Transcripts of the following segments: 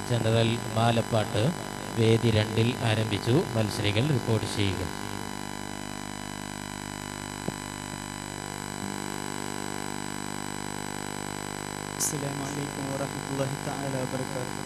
general മാലപ്പാട്ട് വേദി രണ്ടിൽ ആരംഭിച്ചു മത്സരികൾ റിപ്പോർട്ട് ചെയ്യുക السلام عليكم ورحمة الله تعالى وبركاته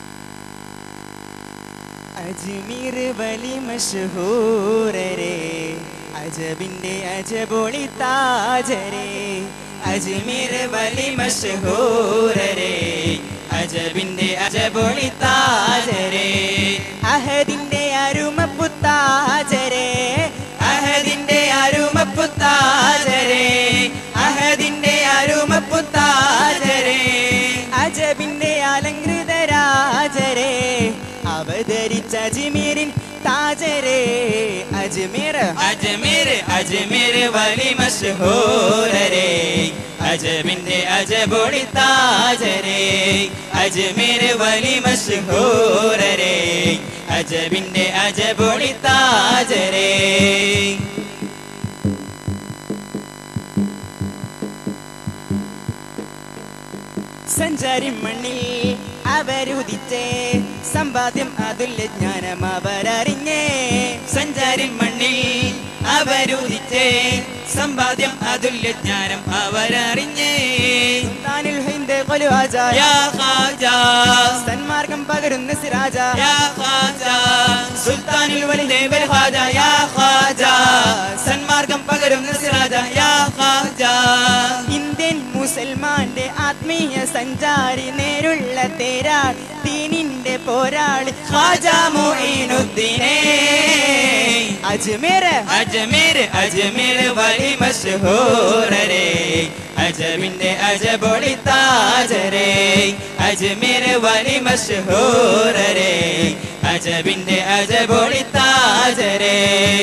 അജ്മീർ വലി മഷഹൂരരെ അജബിന്റെ അജബൊളി താജരെ അജ്മീർ വലി മഷഹൂരരെ അജബിന്റെ അജബൊളി താജരെ അഹദിന്റെ അരുമപ്പുത്താജരെ അഹദിന്റെ അരുമപ്പുത്താജരെ അഹദിന്റെ അരുമപ്പുത്താജരെ അജബിന്റെ അലങ്കൃത രാജരെ അവതരിച്ച അജ്മീരിൻ താജരെ അജ്മീർ അജ്മീർ അജ്മീർ വലി മഷഹൂരരെ അജബിന്റെ അജബൊളി താജരെ അജ്മീർ വലി മഷഹൂരരെ അജബിന്റെ അജബൊളി താജരെ സഞ്ചാരി മണ്ണിൽ അവരുദിച്ചേ സമ്പാദ്യം അതുല്യ ജ്ഞാനം അവരറിഞ്ഞേ സഞ്ചാരി മണ്ണിൽ അവരുദിച്ചേ സമ്പാദ്യം അതുല്യ ജ്ഞാനം അവരറിഞ്ഞേ സുൽത്താനുൽ ഹിന്ദ് ഖുലുആജ യാ ഖാജ സന്മാർഗം പകരുന്ന സിരാജ യാ ഖാജ സുൽത്താനുൽ വലിദ് ബൽ ഖാജ യാ ഖാജ സന്മാർഗം പകരുന്ന സിരാജ യാ ഖാജ ഇന്ത്യൻ മുസൽമാന്റെ ആത്മീയ സഞ്ചാരി നേരുള്ള തേരാ ദീനിന്റെ പോരാളി ഖാജ മുഈനുദ്ദീനേ അജ്മീർ അജ്മീർ അജ്മീർ വലി മഷ്ഹൂരരെ അജബിന്റെ അജബൊളി താജരെ അജ്മീർ വലി മഷ്ഹൂരരെ അജബിന്റെ അജബൊളി താജരെ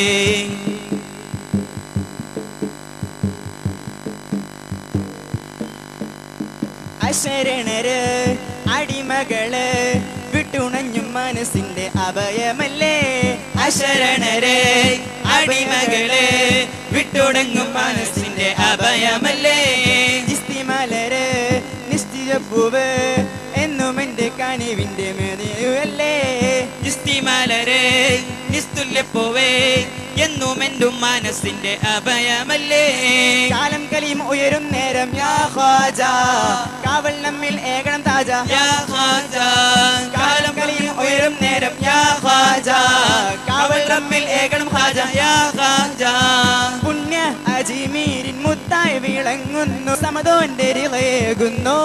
അശരണര് അടിമകള് വിട്ടുണഞ്ഞും മനസ്സിന്റെ അഭയമല്ലേ അശരണര് അടിമകള് വിട്ടുണങ്ങും മനസ്സിന്റെ അഭയമല്ലേ ഇസ്തിമലര് നിശ്ചിത പൂവ് എന്നും എന്റെ കനിവിന്റെ മേതയുവല്ലേ ഇസ്തിമലര് നിസ്തുല്യ പൂവേ എന്നും എന്റെ മനസ്സിന്റെ അഭയമല്ലേ കാലം കലിയും ഉയരും നേരം യാ ഖാജ കാവൽ നമ്മിൽ ഏകണം താജ യാ ഖാജ കാലം കലിയും ഉയരും നേരം യാ ഖാജ കാവൽ നമ്മിൽ ഏകണം ഖാജ യാ ഖാജ പുണ്യ അജിമീരിൻ മുത്തായി വിളങ്ങുന്നു സമതോന്റെ റിളയേകുന്നു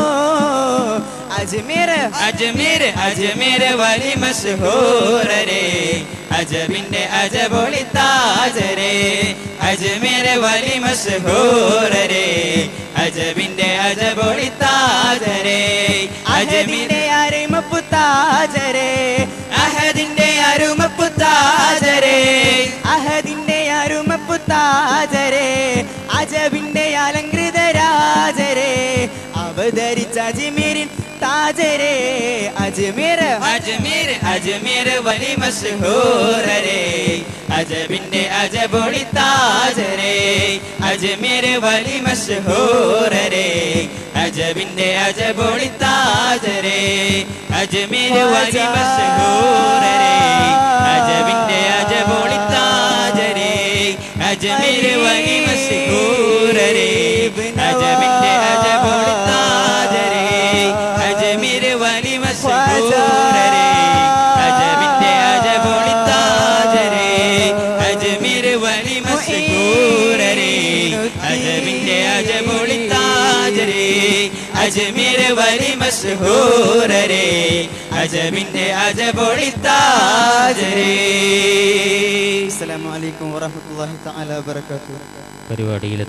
അജ്മീർ അജ്മീർ അജ്മീർ വലി മഷ്ഹൂരരെ അജബിന്റെ അജബൊളി താജരെ അജ്മീർ വലി മഷ്ഹൂരരെ അജബിന്റെ അജബൊളി താജരെ അജബിന്റെ അരുമപ്പു താജരെ അഹദിന്റെ അരുമപ്പു താജരെ അഹദിന്റെ അരുമപ്പു താജരെ അജബിന്റെ അലങ്കൃത രാജരെ അവതരിച്ച അജ്മീരിൻ താജരെ അജ്മീർ അജ്മീർ അജ്മീർ വലി മഷ്ഹൂരരെ അജബിന്റെ അജബൊളി താജരെ അജ്മീർ വലി മഷ്ഹൂരരെ അജബിന്റെ അജബൊളി താജരെ അജ്മീർ വലി മഷ്ഹൂരരെ അജബിന്റെ അജബൊളി താജരെ അജ്മീർ വലി മഷ്ഹൂരരെ അജബിന്റെ അജബൊളി താജരെ അജ്മീർ വലി മഷ്ഹൂരരെ അജബിന്റെ അജബൊളി താജരെ അജ്മീർ വലി മഷ്ഹൂരരെ അജബിന്റെ അജബൊളി താജരെ അജ്മീർ വലി മഷ്ഹൂരരെ അജബിന്റെ അജബൊളി താജരെ അസ്സലാമു അലൈക്കും വറഹ്മത്തുള്ളാഹി തആല വബറകാതുഹു പരിപാടിയിൽ